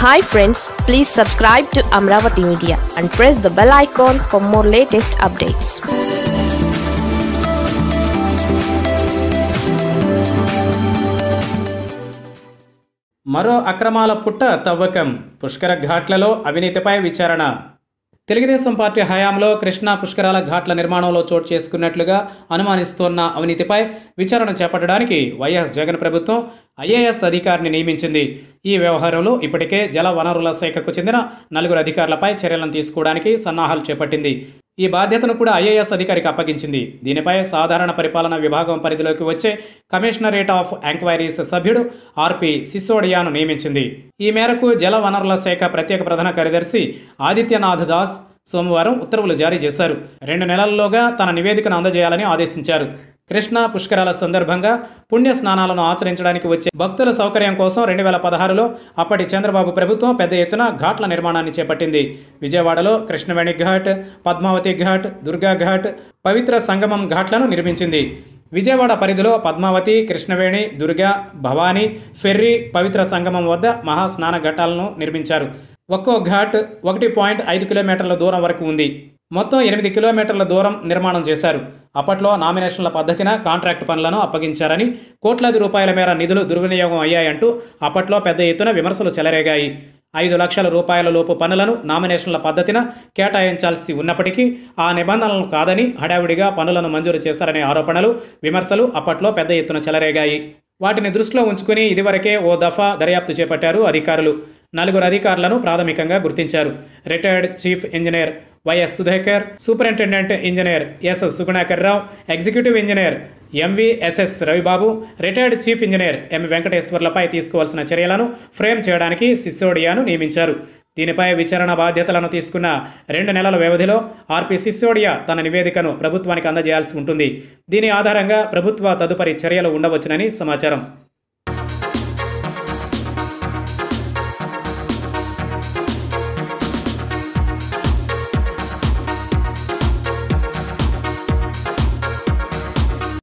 hi friends please subscribe to Amaravati media and press the bell icon for more latest updates మరో అక్రమాల పుట్ట తవ్వకం పుష్కర ఘాట్లలో అవినీతిపై విచారణ తెలుగుదేశం పార్టీ హయాంలో కృష్ణా పుష్కరాల ఘాట్ల నిర్మాణంలో చోటు చేసుకున్నట్లుగా అనుమానిస్తోన్న అవినీతిపై విచారణ చేపట్టడానికి వైఎస్ జగన్ ప్రభుత్వం ఐఏఎస్ అధికారిని నియమించింది ఈ వ్యవహారంలో ఇప్పటికే జల వనరుల శాఖకు చెందిన నలుగురు అధికారులపై చర్యలను తీసుకోవడానికి సన్నాహాలు చేపట్టింది ఈ బాధ్యతను కూడా ఐఏఎస్ అధికారికి అప్పగించింది దీనిపై సాధారణ పరిపాలన విభాగం పరిధిలోకి వచ్చే కమిషనరేట్ ఆఫ్ ఎంక్వైరీస్ సభ్యుడు ఆర్పి సిసోడియాను నియమించింది ఈ మేరకు జల వనరుల శాఖ ప్రత్యేక ప్రధాన కార్యదర్శి ఆదిత్యనాథ్ దాస్ సోమవారం ఉత్తర్వులు జారీ చేశారు రెండు నెలల్లోగా తన నివేదికను అందజేయాలని ఆదేశించారు కృష్ణా పుష్కరాల సందర్భంగా పుణ్య స్నానాలను ఆచరించడానికి వచ్చే భక్తుల సౌకర్యం కోసం రెండు వేల పదహారులో అప్పటి చంద్రబాబు ప్రభుత్వం పెద్ద ఎత్తున ఘాట్ల నిర్మాణాన్ని చేపట్టింది విజయవాడలో కృష్ణవేణి ఘాట్ పద్మావతి ఘాట్ దుర్గా ఘాట్ పవిత్ర సంగమం ఘాట్లను నిర్మించింది విజయవాడ పరిధిలో పద్మావతి కృష్ణవేణి దుర్గా భవానీ ఫెర్రీ పవిత్ర సంగమం వద్ద మహాస్నాన ఘట్టాలను నిర్మించారు ఒక్కో ఘాట్ ఒకటి పాయింట్ ఐదు కిలోమీటర్ల దూరం వరకు ఉంది మొత్తం ఎనిమిది కిలోమీటర్ల దూరం నిర్మాణం చేశారు అప్పట్లో నామినేషన్ల పద్ధతిన కాంట్రాక్ట్ పనులను అప్పగించారని కోట్లాది రూపాయల మేర నిధులు దుర్వినియోగం అయ్యాయంటూ అప్పట్లో పెద్ద ఎత్తున విమర్శలు చెలరేగాయి ఐదు లక్షల రూపాయల లోపు పనులను నామినేషన్ల పద్ధతిన కేటాయించాల్సి ఉన్నప్పటికీ ఆ నిబంధనలను కాదని హడావిడిగా పనులను మంజూరు చేశారనే ఆరోపణలు విమర్శలు అప్పట్లో పెద్ద ఎత్తున చెలరేగాయి వాటిని దృష్టిలో ఉంచుకుని ఇదివరకే ఓ దఫా దర్యాప్తు చేపట్టారు అధికారులు నలుగురు అధికారులను ప్రాథమికంగా గుర్తించారు retired chief engineer YS Sudhakar superintendent engineer S Sugunakar Rao executive engineer MVSS Ravibabu retired chief engineer M వెంకటేశ్వర్లపై తీసుకోవాల్సిన చర్యలను ఫ్రేమ్ చేయడానికి సిసోడియాను నియమించారు దీనిపై విచారణ బాధ్యతలను తీసుకున్న రెండు నెలల వ్యవధిలో ఆర్పి సిసోడియా తన నివేదికను ప్రభుత్వానికి అందజేయాల్సి ఉంటుంది దీని ఆధారంగా ప్రభుత్వ తదుపరి చర్యలు ఉండవచ్చునని సమాచారం